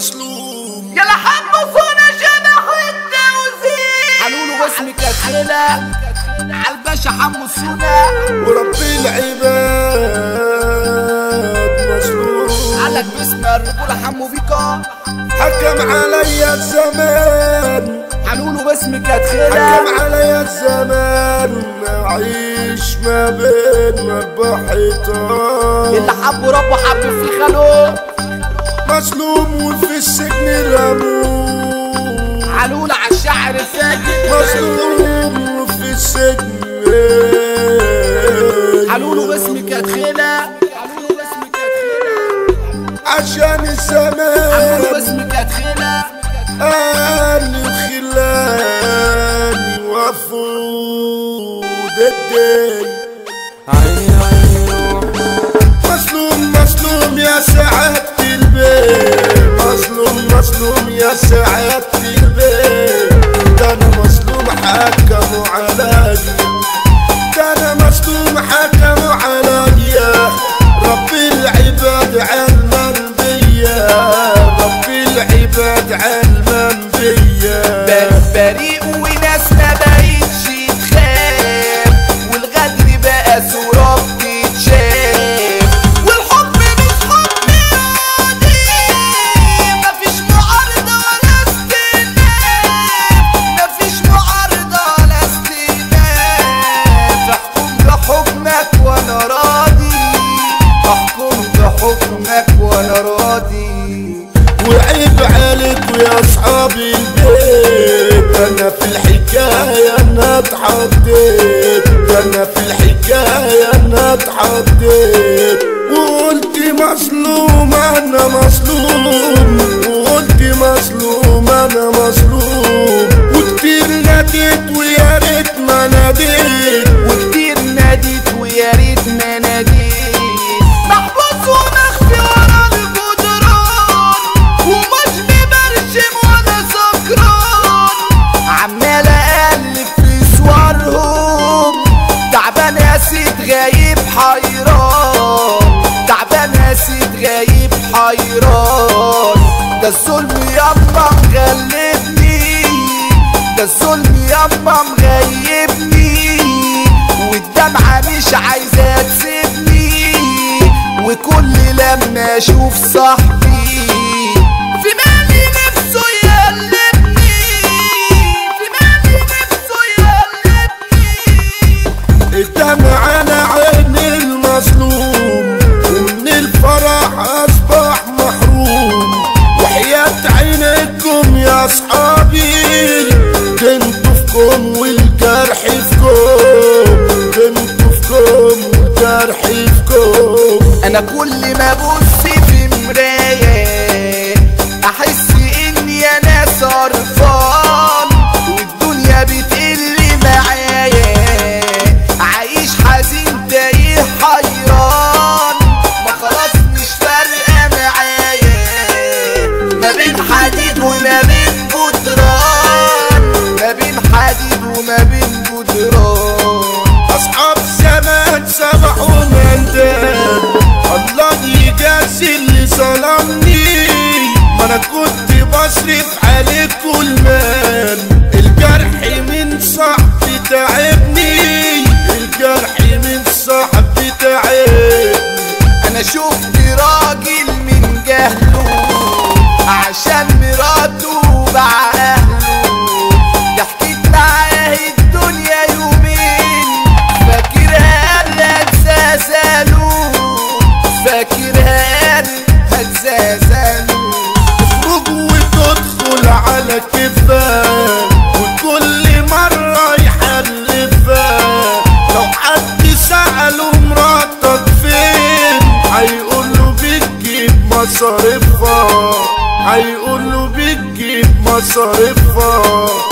مظلوم يلا حمصونا شبح التوزيع قالوا اسمي كاتخيلة عالباشا حمو السونا وربي العباد مظلوم قالك باسم الرجولة حمو بيكا حكم علي الزمان قالوا باسم كاتخيلة حكم علي الزمان اعيش ما بين مربع حيطان اللي حبه ربه حب في خاله مظلوم وفي السجن رموه قالوا عالشعر الفاجر مظلوم وفي السجن قالوا باسم كاتخيلة قالوا باسم كاتخيلة عشان قالوا الزمان باسم كاتخيلة أهلي وخلاني وفود الدين عيني عيني مظلوم مظلوم يا سعادة البيت مظلوم مظلوم يا سعادة البيت ده أنا مظلوم حكموا عليا ده أنا مظلوم حكموا عليا ربي العباد علما بيا ربي العباد علما بيا بريء وناس ما بقتش تخاف والغدر بقى صورة بتتشاف والحب مش حب عادي مفيش معارضة ولا استئناف مفيش معارضة ولا استئناف احكم بحكمك وانا راضي احكم بحكمك وانا راضي وعيب عليك ويا اصحاب البيت انا في الحكايه انا اتحطيت انا في الحكايه انا اتحطيت وقلت مظلوم انا مظلوم وقلت مظلوم انا مظلوم وكتير ناديت ويا ريت ما ناديت وكتير ناديت ويا ريت ما ناديت محبوس ومخفي ورا الجدران ومش مبرشم ولا سكران عمال اقلب في صورهم تعبان اسيد غايب حيران تعبان اسيد غايب حيران ده الظلم يابا مغلبني ده الظلم يابا مغيبني والدمعة مش عايزة تسيبني وكل لما اشوف صاحبي في مالي نفسه يقلبني في مالي نفسه يقلبني الدمع على عين المظلوم ومن الفرح اصبح محروم وحياة عينكم يا اصحابي كنتوا فيكم والجرح فيكم كنتوا فيكم والجرح فيكم انا كل ما ابص في مراية احس اني انا صرفان والدنيا بتقل معايا عايش حزين تايه حيران ما خلاص مش فارقة معايا ما بين حديد وما بين جدران ما بين حديد وما بين جدران اصحاب زمان سمحوا من دان الله يجازي اللي ظلمني ما انا كنت بصرف عليك المال الجرح من صاحبي تعبني الجرح من صاحبي تعبني انا شفت راجل من جهله عشان مراته باع اهله ضحكت معاه الدنيا يومين فاكرها هتزازله فاكرها هتزازله تخرج وتدخل على كفاك وكل مرة يحلفها لو حد سأله مراتك فين هيقوله بتجيب مصاريفها هيقوله بتجيب مصاريفها